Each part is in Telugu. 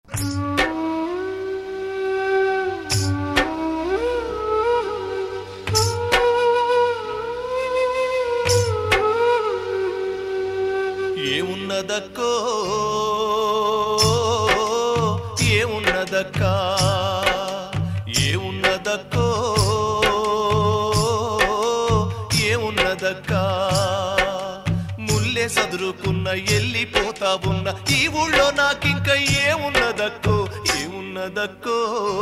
ఏమున్నదక్కో ఏమున్నదక్క ఏమున్నదక్కో ఏమున్నదక్క ముల్లే సదురుకున్న ఎల్లిపోతా ఉన్న ఈ ఊళ్ళో నాకింక ఏమున్నదక్కో ఏమున్నదక్కో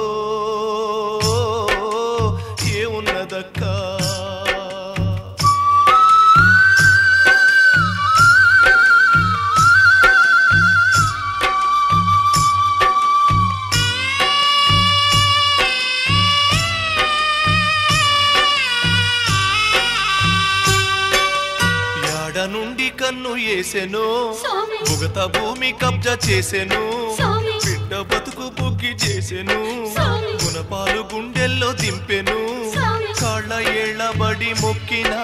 ఏమున్నదక్కా యాడ నుండి కన్ను వేసెను స్వామి. ముగత భూమి కబ్జా చేసెను స్వామి. బిడ్డ బతుకు బుగ్గి చేసెను స్వామి. గుణపాలు గుండెల్లో దింపెను స్వామి. కాళ్ళ ఏళ్ళ బడి మొక్కినా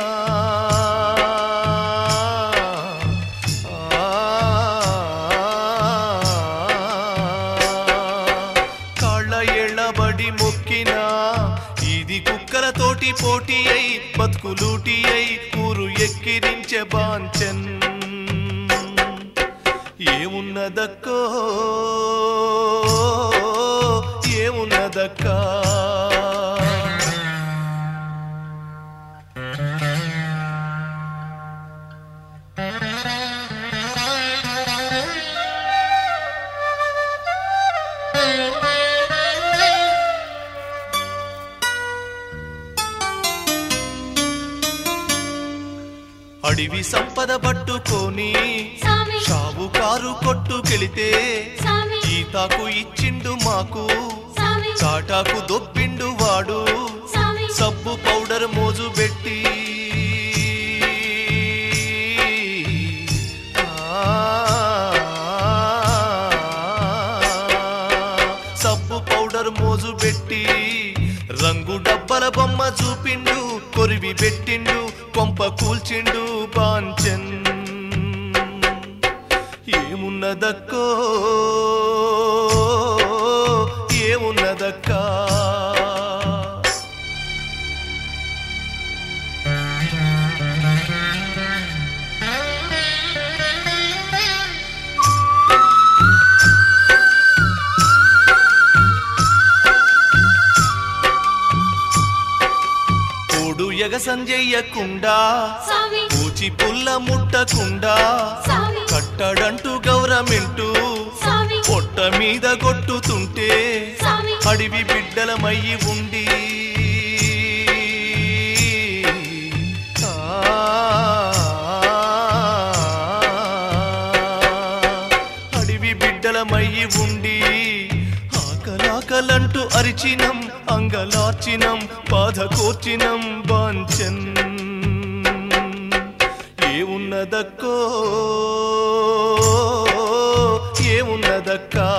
కాళ్ళ ఏళ్ళ బడి మొక్కినా ఇది కుక్కలతోటి పోటీ అయి బతుకులూటి అయి ఊరు ఎక్కిరించే బాంచన్ ఏమున్నదక్కో ఏమున్నదక్కా అడివి సంపద పట్టుకొని స్వామి షావుకారు కొట్టుకెళితే స్వామి ఈతాకు ఇచ్చిండు మాకు స్వామి కాటాకు దొబ్బిండు వాడు స్వామి సబ్బు పౌడర్ మోజు పెట్టి సబ్బు పౌడర్ మోజు పెట్టి రంగు డబ్బల బొమ్మ చూపిండు కొరివి పెట్టిండు కొంప కూల్చిండు బాంచన్ ఏమున్నదక్కో ఏమున్నదక్కా కోడు ఎగసంజెయ్యకుండా స్వామి పూచి పుల్ల ముట్టకుండా స్వామి కట్టడంటూ గౌరమింటూ స్వామి పొట్ట మీద కొట్టుతుంటే స్వామి అడివి బిడ్డలమయ్యి ఉండి ఆ, అడివి బిడ్డలమయ్యి ఉండి ఆకలాకలంటూ అరిచినం అంగలార్చినం బాధ కోర్చినం బాంచన్ ఏమున్నదక్కో ఏమున్నదక్కా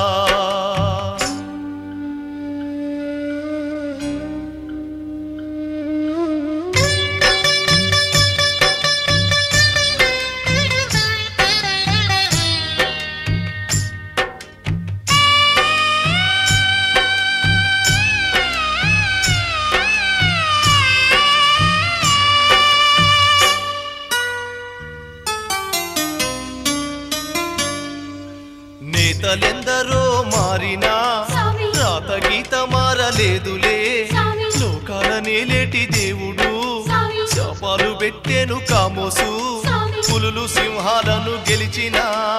నేతలెందరో మారినా స్వామి. రాత గీత మారలేదులే స్వామి. లోకాల నేలేటి దేవుడు స్వామి. శాపాలు పెట్టేను కామోసు స్వామి. పులులు సింహాలను గెలిచిన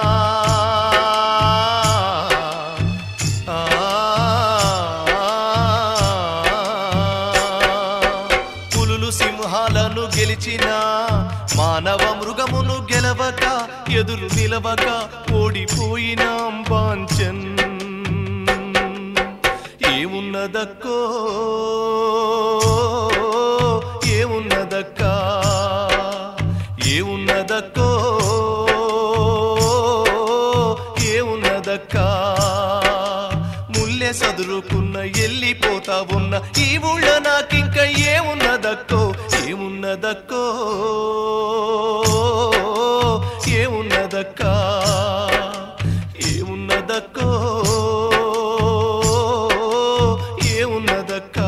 పులులు సింహాలను గెలిచిన మానవ మృగమును గెలవక ఎదురు నిలవక ఓడిపోయినాం బాంచన్ ఏమున్నదక్కో ఏమున్నదక్కా ఏమున్నదక్కో ఏమున్నదక్కా ముల్లె సదురుకున్న ఎల్లిపోతా ఉన్న ఈ ఊళ్ళో నాకింక ఏమున్నదక్కో ఏమున్నదక్కో ఏమున్నదక్కా ఏమున్నదక్కో ఏమున్నదక్క